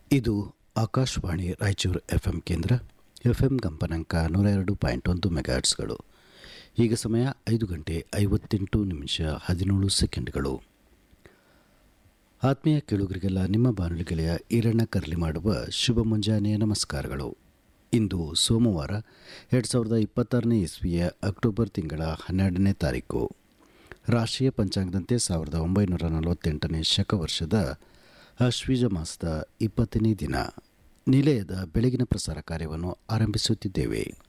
ಇದು Akashvani Raichur F M ಕೇಂದ್ರ F M ಕಂಪನಾಂಕ ನೂರ ಎರಡು ಪಾಯಿಂಟ್ ಒಂದು ಮೆಗಾಟ್ಸ್ಗಳು ಈಗ ಸಮಯ ಐದು ಗಂಟೆ ಐವತ್ತೆಂಟು ನಿಮಿಷ ಹದಿನೇಳು ಸೆಕೆಂಡ್ಗಳು ಆತ್ಮೀಯ ಕೇಳುಗರಿಗೆಲ್ಲ ನಿಮ್ಮ ಬಾನುಲಿ ಗೆಳೆಯ ಈರಣ್ಣ ಕರ್ಲಿ ಮಾಡುವ ಶುಭ ಮುಂಜಾನೆಯ ನಮಸ್ಕಾರಗಳು ಇಂದು ಸೋಮವಾರ ಎರಡು ಸಾವಿರದ ಇಪ್ಪತ್ತಾರನೇ ಇಸ್ವಿಯ ಅಕ್ಟೋಬರ್ ತಿಂಗಳ ಹನ್ನೆರಡನೇ ತಾರೀಕು ರಾಷ್ಟ್ರೀಯ ಪಂಚಾಂಗದಂತೆ ಸಾವಿರದ ಒಂಬೈನೂರ ನಲವತ್ತೆಂಟನೇ ಶಕವರ್ಷದ ಅಶ್ವೀಜ ಮಾಸದ ಇಪ್ಪತ್ತನೇ ದಿನ ನಿಲಯದ ಬೆಳಗಿನ ಪ್ರಸಾರ ಕಾರ್ಯವನ್ನು ಆರಂಭಿಸುತ್ತಿದ್ದೇವೆ